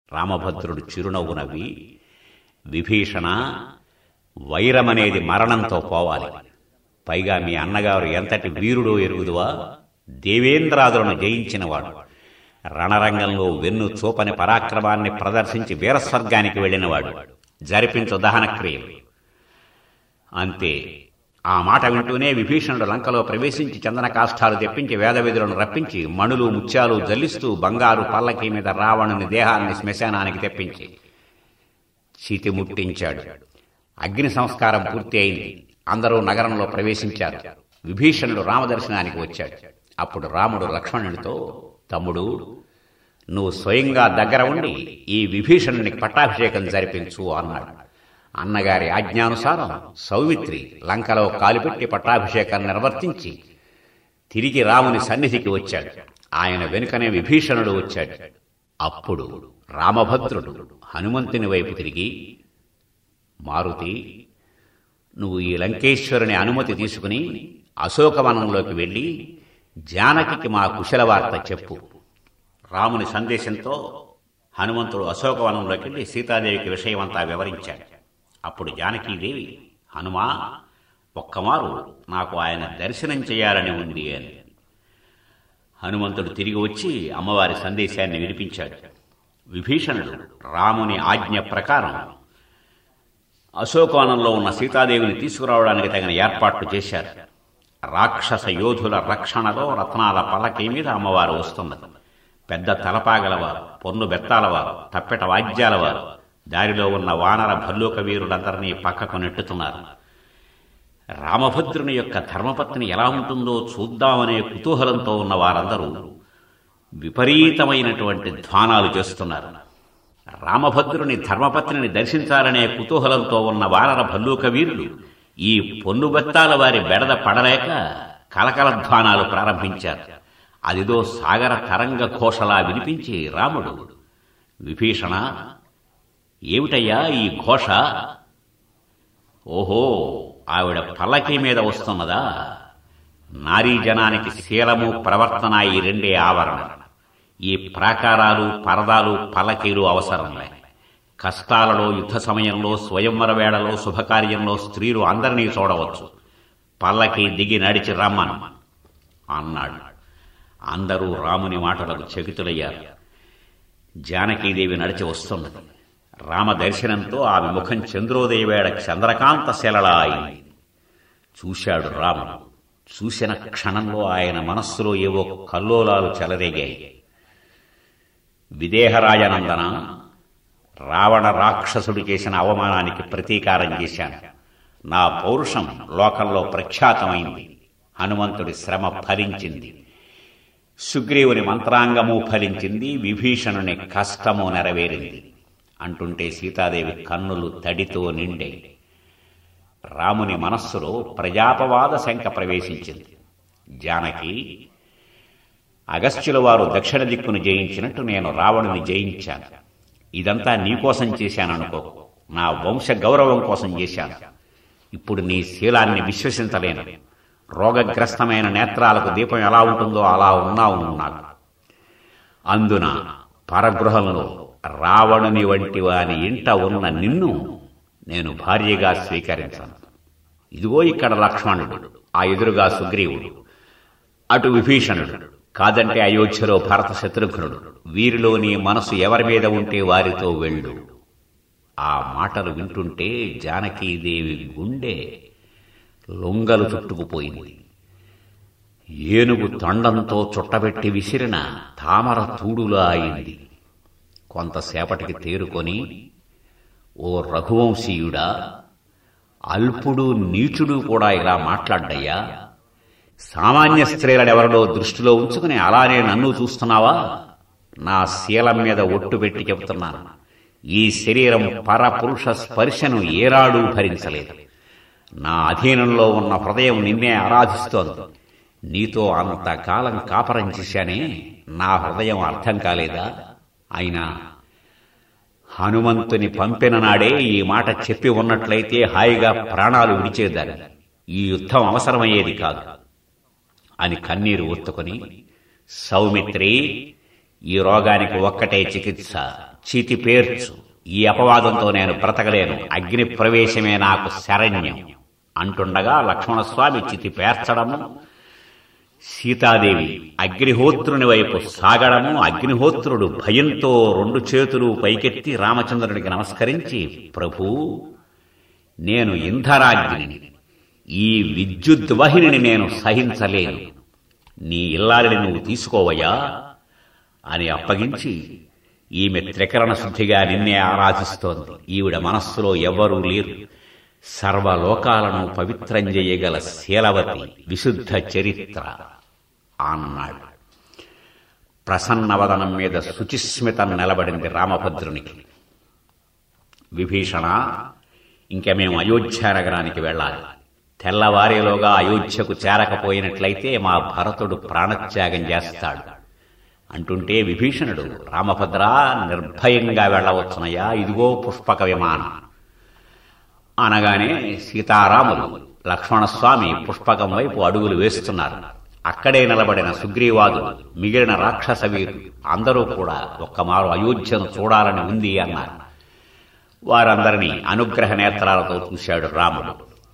రామభద్రుడు చిరునవ్వు నవ్వి విభీషణ వైరమనేది మరణంతో పోవాలి పైగా మీ అన్నగారు ఎంతటి వీరుడో ఎరుగుదువా దేవేంద్రాదులను జయించినవాడు రణరంగంలో వెన్ను చూపని పరాక్రమాన్ని ప్రదర్శించి వీరస్వర్గానికి వెళ్ళినవాడు జరిపించు దహన క్రియలు అంతే ఆ మాట వింటూనే విభీషణుడు లంకలో ప్రవేశించి చందన కాష్టాలు తెప్పించి వేదవిధులను రప్పించి మణులు ముత్యాలు జల్లిస్తూ బంగారు పల్లకి మీద రావణుని దేహాన్ని శ్మశానానికి తెప్పించి చితి ముట్టించాడు అగ్ని సంస్కారం పూర్తి అయింది అందరూ నగరంలో ప్రవేశించారు విభీషణుడు రామదర్శనానికి వచ్చాడు అప్పుడు రాముడు లక్ష్మణుడితో తమ్ముడు నువ్వు స్వయంగా దగ్గర ఉండి ఈ విభీషణునికి పట్టాభిషేకం జరిపించు అన్నాడు అన్నగారి ఆజ్ఞానుసారం సౌమిత్రి లంకలో కాలుపెట్టి పట్టాభిషేకాన్ని నిర్వర్తించి తిరిగి రాముని సన్నిధికి వచ్చాడు ఆయన వెనుకనే విభీషణుడు వచ్చాడు అప్పుడు రామభద్రుడు హనుమంతుని వైపు తిరిగి మారుతి నువ్వు ఈ లంకేశ్వరుని అనుమతి తీసుకుని అశోకవనంలోకి వెళ్ళి జానకికి మా కుశల వార్త చెప్పు రాముని సందేశంతో హనుమంతుడు అశోకవనంలోకి వెళ్ళి సీతాదేవికి విషయమంతా వివరించాడు అప్పుడు జానకీదేవి హనుమా ఒక్కమారు నాకు ఆయన దర్శనం చేయాలని ఉంది అని హనుమంతుడు తిరిగి వచ్చి అమ్మవారి సందేశాన్ని వినిపించాడు విభీషణుడు రాముని ఆజ్ఞ ప్రకారం అశోకవనంలో ఉన్న సీతాదేవిని తీసుకురావడానికి తగిన ఏర్పాట్లు చేశారు రాక్షస యోధుల రక్షణలో రత్నాల పల్లకి మీద అమ్మవారు వస్తున్నది పెద్ద తలపాగలవారు పొన్ను బెత్తాలవారు తప్పెట వాద్యాలవారు దారిలో ఉన్న వానర భల్లూక వీరులందరినీ పక్కకు నెట్టుతున్నారు రామభద్రుని యొక్క ధర్మపత్ని ఎలా ఉంటుందో చూద్దామనే కుతూహలంతో ఉన్న వారందరూ విపరీతమైనటువంటి ధ్వానాలు చేస్తున్నారు రామభద్రుని ధర్మపత్నిని దర్శించాలనే కుతూహలంతో ఉన్న వానర భల్లూక వీరులు ఈ పొన్నుబెత్తాల వారి బెడద పడలేక కలకల ధ్వానాలు ప్రారంభించారు అదిదో సాగర తరంగ ఘోషలా వినిపించి రాముడు విభీషణ ఏమిటయ్యా ఈ ఘోష ఓహో ఆవిడ పల్లకి మీద వస్తున్నదా నారీ జనానికి శీలము ప్రవర్తన ఈ రెండే ఆవరణ ఈ ప్రాకారాలు పరదాలు పల్లకీలు అవసరంలే కష్టాలలో యుద్ధ సమయంలో స్వయంవర వేళలో శుభకార్యంలో స్త్రీలు అందరినీ చూడవచ్చు పల్లకి దిగి నడిచి రమ్మను అన్నాడు అందరూ రాముని మాటలకు చకితులయ్యారు జానకీదేవి నడిచి వస్తున్నది రామ దర్శనంతో ఆమె ముఖం చంద్రోదయ వేళ చంద్రకాంత శలలా అయింది చూశాడు రాముడు చూసిన క్షణంలో ఆయన మనస్సులో ఏవో కల్లోలాలు చెలరేగాయి విదేహరాజనందన రావణ రాక్షసుడు చేసిన అవమానానికి ప్రతీకారం చేశాను నా పౌరుషం లోకంలో ప్రఖ్యాతమైంది హనుమంతుడి శ్రమ ఫలించింది సుగ్రీవుని మంత్రాంగము ఫలించింది విభీషణుని కష్టము నెరవేరింది అంటుంటే సీతాదేవి కన్నులు తడితో నిండే రాముని మనస్సులో ప్రజాపవాద శంక ప్రవేశించింది జానకి అగస్త్యుల వారు దక్షిణ దిక్కును జయించినట్టు నేను రావణుని జయించాను ఇదంతా నీకోసం చేశాననుకో నా వంశ గౌరవం కోసం చేశాను ఇప్పుడు నీ శీలాన్ని విశ్వసించలేను రోగగ్రస్తమైన నేత్రాలకు దీపం ఎలా ఉంటుందో అలా ఉన్నావు నువ్వు నాకు అందున పరగృహంలో రావణుని వంటి వాని ఇంట ఉన్న నిన్ను నేను భార్యగా స్వీకరించాను ఇదిగో ఇక్కడ లక్ష్మణుడు ఆ ఎదురుగా సుగ్రీవుడు అటు విభీషణుడు కాదంటే అయోధ్యలో భరత శత్రుఘ్నుడు వీరిలో నీ మనసు ఎవరి మీద ఉంటే వారితో వెళ్ళు ఆ మాటలు వింటుంటే జానకీదేవి గుండె లొంగలు చుట్టుకుపోయింది ఏనుగు తొండంతో చుట్టబెట్టి విసిరిన తామర తూడులా అయింది కొంతసేపటికి తేరుకొని ఓ రఘువంశీయుడా అల్పుడు నీచుడు కూడా ఇలా మాట్లాడ్డయ్యా సామాన్య స్త్రీలనెవరిలో దృష్టిలో ఉంచుకుని అలానే నన్ను చూస్తున్నావా నా శీలం మీద ఒట్టు పెట్టి చెబుతున్నాను ఈ శరీరం పరపురుష స్పర్శను ఏనాడూ భరించలేదు నా అధీనంలో ఉన్న హృదయం నిన్నే ఆరాధిస్తోంది నీతో అంతకాలం కాపరం చేశానే నా హృదయం అర్థం కాలేదా అయినా హనుమంతుని పంపిన నాడే ఈ మాట చెప్పి ఉన్నట్లయితే హాయిగా ప్రాణాలు విడిచేదాన్ని ఈ యుద్ధం అవసరమయ్యేది కాదు అని కన్నీరు ఒత్తుకొని సౌమిత్రి ఈ రోగానికి ఒక్కటే చికిత్స చితి పేర్చు ఈ అపవాదంతో నేను బ్రతకలేను అగ్ని ప్రవేశమే నాకు శరణ్యం అంటుండగా లక్ష్మణస్వామి చితి పేర్చడము సీతాదేవి అగ్నిహోత్రుని వైపు సాగడము అగ్నిహోత్రుడు భయంతో రెండు చేతులు పైకెత్తి రామచంద్రుడికి నమస్కరించి ప్రభూ నేను ఇంధరాగ్నిని ఈ విద్యుద్వహిని నేను సహించలేను నీ ఇల్లాలిని నువ్వు తీసుకోవయ్యా అని అప్పగించి ఈమె త్రికరణ శుద్ధిగా నిన్నే ఆరాధిస్తోంది ఈవిడ మనస్సులో ఎవ్వరూ లేరు సర్వలోకాలను పవిత్రం చేయగల శీలవతి విశుద్ధ చరిత్ర అన్నాడు ప్రసన్నవదనం మీద శుచిస్మితం నిలబడింది రామభద్రునికి విభీషణ ఇంక మేము అయోధ్య నగరానికి వెళ్ళాలి తెల్లవారేలోగా అయోధ్యకు చేరకపోయినట్లయితే మా భరతుడు ప్రాణత్యాగం చేస్తాడు అంటుంటే విభీషణుడు రామభద్ర నిర్భయంగా వెళ్ళవచ్చునయ్యా ఇదిగో పుష్పక విమానం అనగానే సీతారాములు లక్ష్మణస్వామి పుష్పకం వైపు అడుగులు వేస్తున్నారు అక్కడే నిలబడిన సుగ్రీవాదులు మిగిలిన రాక్షస వీరులు అందరూ కూడా ఒక్కమారు అయోధ్యను చూడాలని ఉంది అన్నారు వారందరినీ అనుగ్రహ నేత్రాలతో చూశాడు రాముడు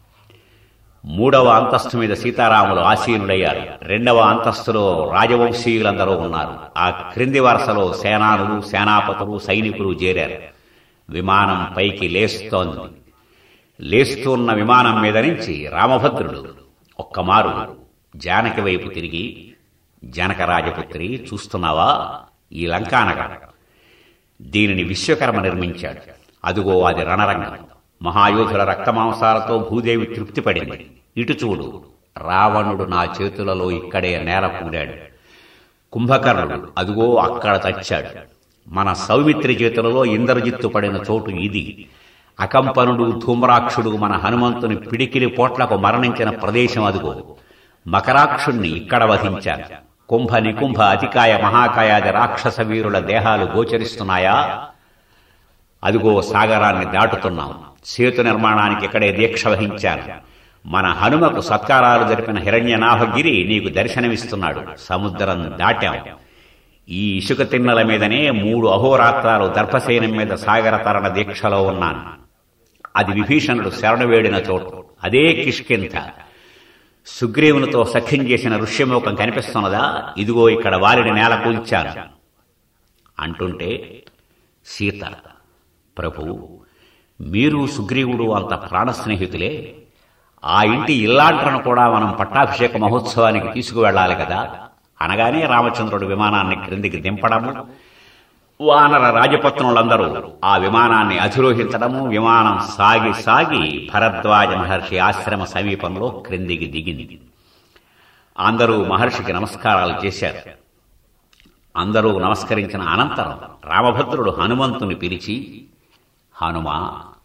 మూడవ అంతస్తు మీద సీతారాములు ఆసీనులయ్యారు రెండవ అంతస్తులో రాజవంశీయులందరూ ఉన్నారు ఆ క్రింది వరుసలో సేనానులు సేనాపతులు సైనికులు చేరారు విమానం పైకి లేస్తోంది లేస్తున్న విమానం మీద నుంచి రామభద్రుడు ఒక్కమారు జానకి వైపు తిరిగి జనక రాజపుత్రి చూస్తున్నావా ఈ లంకానగరం దీనిని విశ్వకర్మ నిర్మించాడు అదుగో అది రణరంగం మహాయోధుల రక్తమాంసాలతో భూదేవి తృప్తిపడింది ఇటు చూడు రావణుడు నా చేతులలో ఇక్కడే నేల కూడాడు కుంభకర్ణుడు అదుగో అక్కడ చచ్చాడు మన సౌమిత్రి చేతులలో ఇంద్రజిత్తు పడిన చోటు ఇది అకంపనుడు ధూమ్రాక్షుడు మన హనుమంతుని పిడికిలి పోట్లకు మరణించిన ప్రదేశం అదుగో మకరాక్షుణ్ణి ఇక్కడ వధించాను కుంభ నికుంభ అతికాయ మహాకాయాది రాక్షస వీరుల దేహాలు గోచరిస్తున్నాయా అదిగో సాగరాన్ని దాటుతున్నాం సేతు నిర్మాణానికి ఇక్కడే దీక్ష వహించాను మన హనుమకు సత్కారాలు జరిపిన హిరణ్యనాభగిరి నీకు దర్శనమిస్తున్నాడు సముద్రం దాటాం ఈ ఇసుక తిన్నెల మీదనే మూడు అహోరాత్రాలు దర్భసేనం మీద సాగర తరణ దీక్షలో ఉన్నాను అది విభీషణుడు శరణు వేడిన చోటు అదే కిష్కింత సుగ్రీవునితో సఖ్యం చేసిన ఋష్యమోకం కనిపిస్తున్నదా ఇదిగో ఇక్కడ వారిని నేల కూల్చాను అంటుంటే సీత ప్రభు మీరు సుగ్రీవుడు అంత ప్రాణ స్నేహితులే ఆ ఇంటి ఇల్లాంట్రను కూడా మనం పట్టాభిషేక మహోత్సవానికి తీసుకువెళ్ళాలి కదా అనగానే రామచంద్రుడు విమానాన్ని క్రిందికి దింపడము వానర రాజపత్నులందరూ ఆ విమానాన్ని అధిరోహించడము విమానం సాగి సాగి భరద్వాజ మహర్షి ఆశ్రమ సమీపంలో క్రిందికి దిగింది అందరూ మహర్షికి నమస్కారాలు చేశారు అందరూ నమస్కరించిన అనంతరం రామభద్రుడు హనుమంతుని పిలిచి హనుమా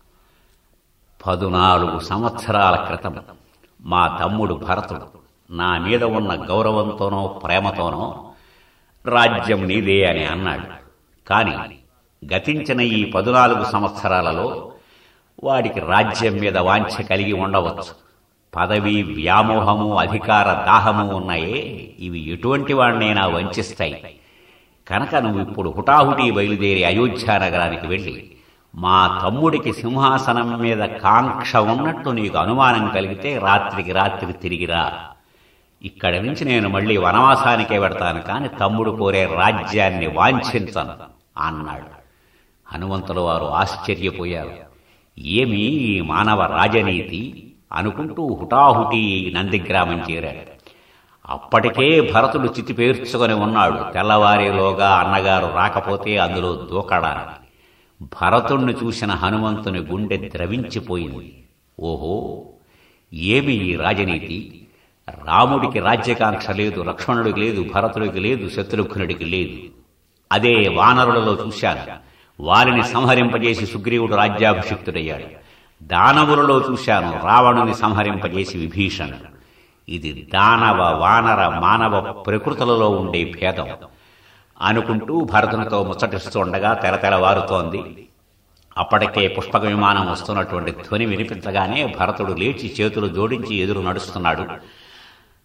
పదునాలుగు సంవత్సరాల క్రితం మా తమ్ముడు భరతుడు నా మీద ఉన్న గౌరవంతోనో ప్రేమతోనో రాజ్యం నీదే అని అన్నాడు కాని గతించిన ఈ పదునాలుగు సంవత్సరాలలో వాడికి రాజ్యం మీద వాంఛ కలిగి ఉండవచ్చు పదవి వ్యామోహము అధికార దాహము ఉన్నాయే ఇవి ఎటువంటి వాడినైనా వంచిస్తాయి కనుక నువ్వు ఇప్పుడు హుటాహుటీ బయలుదేరి అయోధ్య నగరానికి వెళ్ళి మా తమ్ముడికి సింహాసనం మీద కాంక్ష ఉన్నట్టు నీకు అనుమానం కలిగితే రాత్రికి రాత్రి తిరిగిరా ఇక్కడి నుంచి నేను మళ్ళీ వనవాసానికే పెడతాను కాని తమ్ముడు కోరే రాజ్యాన్ని వాంఛించను అన్నాడు హనుమంతుల వారు ఆశ్చర్యపోయారు ఏమి ఈ మానవ రాజనీతి అనుకుంటూ హుటాహుటి నందిగ్రామం చేరాడు అప్పటికే భరతుడు చితి పేర్చుకొని ఉన్నాడు తెల్లవారేలోగా అన్నగారు రాకపోతే అందులో దూకడానికి భరతుణ్ణి చూసిన హనుమంతుని గుండె ద్రవించిపోయింది ఓహో ఏమి ఈ రాజనీతి రాముడికి రాజ్యకాంక్ష లేదు లక్ష్మణుడికి లేదు భరతుడికి లేదు శత్రుఘ్నుడికి లేదు అదే వానరులలో చూశాను వారిని సంహరింపజేసి సుగ్రీవుడు రాజ్యాభిషిక్తుడయ్యాడు దానవులలో చూశాను రావణుని సంహరింపజేసి విభీషణుడు ఇది దానవ వానర మానవ ప్రకృతులలో ఉండే భేదం అనుకుంటూ భరతునితో ముచ్చటిస్తూ ఉండగా తెరతెలవారుతోంది అప్పటికే పుష్పక విమానం వస్తున్నటువంటి ధ్వని వినిపించగానే భరతుడు లేచి చేతులు జోడించి ఎదురు నడుస్తున్నాడు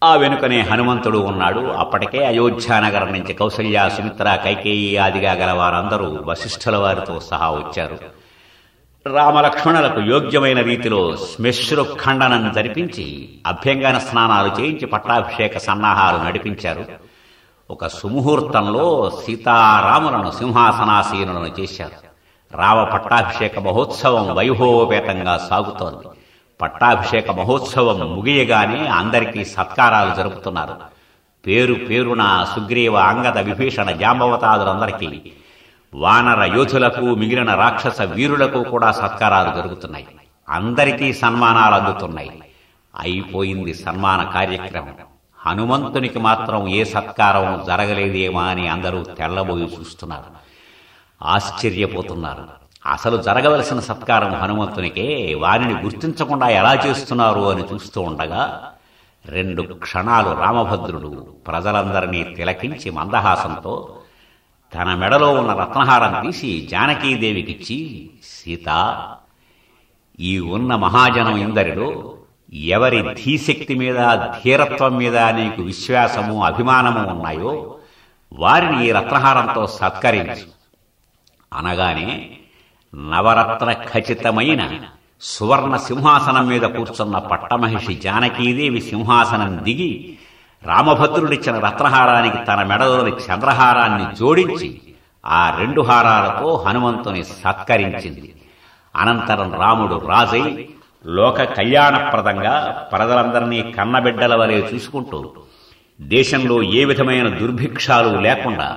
ఆ వెనుకనే హనుమంతుడు ఉన్నాడు అప్పటికే అయోధ్యానగరం నుంచి కౌసల్య సుమిత్ర కైకేయి ఆదిగా గల వారందరూ వశిష్ఠుల వారితో సహా వచ్చారు రామలక్ష్మణులకు యోగ్యమైన రీతిలో శ్మశ్రు ఖండనం జరిపించి అభ్యంగన స్నానాలు చేయించి పట్టాభిషేక సన్నాహాలు నడిపించారు ఒక సుముహూర్తంలో సీతారాములను సింహాసనాసీనులను చేశారు రామ పట్టాభిషేక మహోత్సవం వైభవోపేతంగా సాగుతోంది పట్టాభిషేక మహోత్సవం ముగియగానే అందరికీ సత్కారాలు జరుపుతున్నారు పేరు పేరున సుగ్రీవ అంగద విభీషణ జాంబవతాదులందరికీ వానర యోధులకు మిగిలిన రాక్షస వీరులకు కూడా సత్కారాలు జరుగుతున్నాయి అందరికీ సన్మానాలు అందుతున్నాయి అయిపోయింది సన్మాన కార్యక్రమం హనుమంతునికి మాత్రం ఏ సత్కారం జరగలేదేమా అని అందరూ తెల్లబోయి చూస్తున్నారు ఆశ్చర్యపోతున్నారు అసలు జరగవలసిన సత్కారం హనుమంతునికే వారిని గుర్తించకుండా ఎలా చేస్తున్నారు అని చూస్తూ ఉండగా రెండు క్షణాలు రామభద్రుడు ప్రజలందరినీ తిలకించి మందహాసంతో తన మెడలో ఉన్న రత్నహారం తీసి జానకీదేవికిచ్చి సీత ఈ ఉన్న మహాజనం ఇందరిలో ఎవరి ధీశక్తి మీద ధీరత్వం మీద నీకు విశ్వాసము అభిమానము ఉన్నాయో వారిని ఈ రత్నహారంతో సత్కరించు అనగానే నవరత్న ఖచ్చితమైన సువర్ణ సింహాసనం మీద కూర్చున్న పట్టమహిషి జానకీదేవి సింహాసనం దిగి రామభద్రుడిచ్చిన రత్నహారానికి తన మెడలోని చంద్రహారాన్ని జోడించి ఆ రెండు హారాలతో హనుమంతుని సత్కరించింది అనంతరం రాముడు రాజై లోక కళ్యాణప్రదంగా ప్రజలందరినీ కన్నబిడ్డల వలె చూసుకుంటూ దేశంలో ఏ విధమైన దుర్భిక్షాలు లేకుండా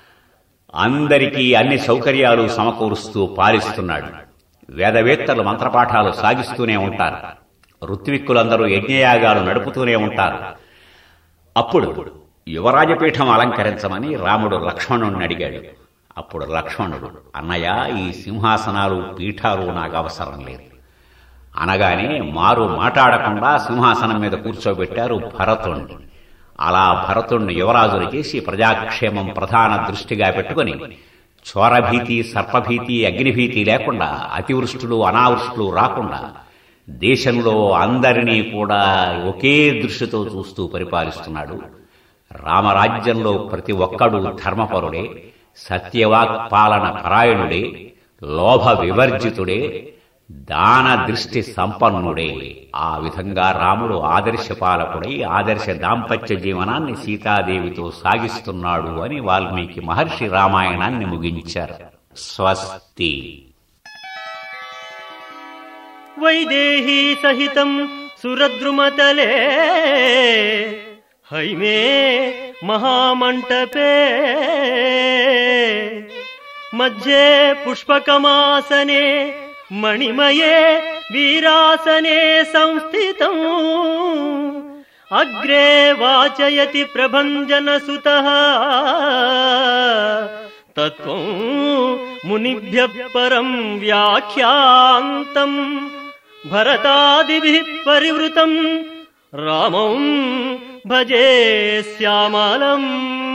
అందరికీ అన్ని సౌకర్యాలు సమకూరుస్తూ పాలిస్తున్నాడు వేదవేత్తలు మంత్రపాఠాలు సాగిస్తూనే ఉంటారు ఋత్విక్కులందరూ యజ్ఞయాగాలు నడుపుతూనే ఉంటారు అప్పుడు యువరాజపీఠం అలంకరించమని రాముడు లక్ష్మణుణ్ణి అడిగాడు అప్పుడు లక్ష్మణుడు అన్నయ్య ఈ సింహాసనాలు పీఠాలు నాకు అవసరం లేదు అనగానే మారు మాట్లాడకుండా సింహాసనం మీద కూర్చోబెట్టారు భరతుణ్ణి అలా భరతుణ్ణి యువరాజుని చేసి ప్రజాక్షేమం ప్రధాన దృష్టిగా పెట్టుకుని చోరభీతి సర్పభీతి అగ్నిభీతి లేకుండా అతివృష్టులు అనావృష్టులు రాకుండా దేశంలో అందరినీ కూడా ఒకే దృష్టితో చూస్తూ పరిపాలిస్తున్నాడు రామరాజ్యంలో ప్రతి ఒక్కడు ధర్మపరుడే సత్యవాక్ పాలన పరాయణుడే లోభ వివర్జితుడే దాన దృష్టి సంపన్నుడే ఆ విధంగా రాముడు ఆదర్శపాలకుడై ఆదర్శ దాంపత్య జీవనాన్ని సీతాదేవితో సాగిస్తున్నాడు అని వాల్మీకి మహర్షి రామాయణాన్ని ముగించారు స్వస్తి వైదేహీ సహితం సురద్రుమతలే హైమే మహామంటపే మధ్యే పుష్పకమాసనే మణిమయే వీరాసనే సంస్థితం అగ్రే వాచయతి ప్రభంజనసుత తత్వం మునిభ్య పరం వ్యాఖ్యాంతం భరతాదిభిः పరివృతం రామం భజే శ్యామలం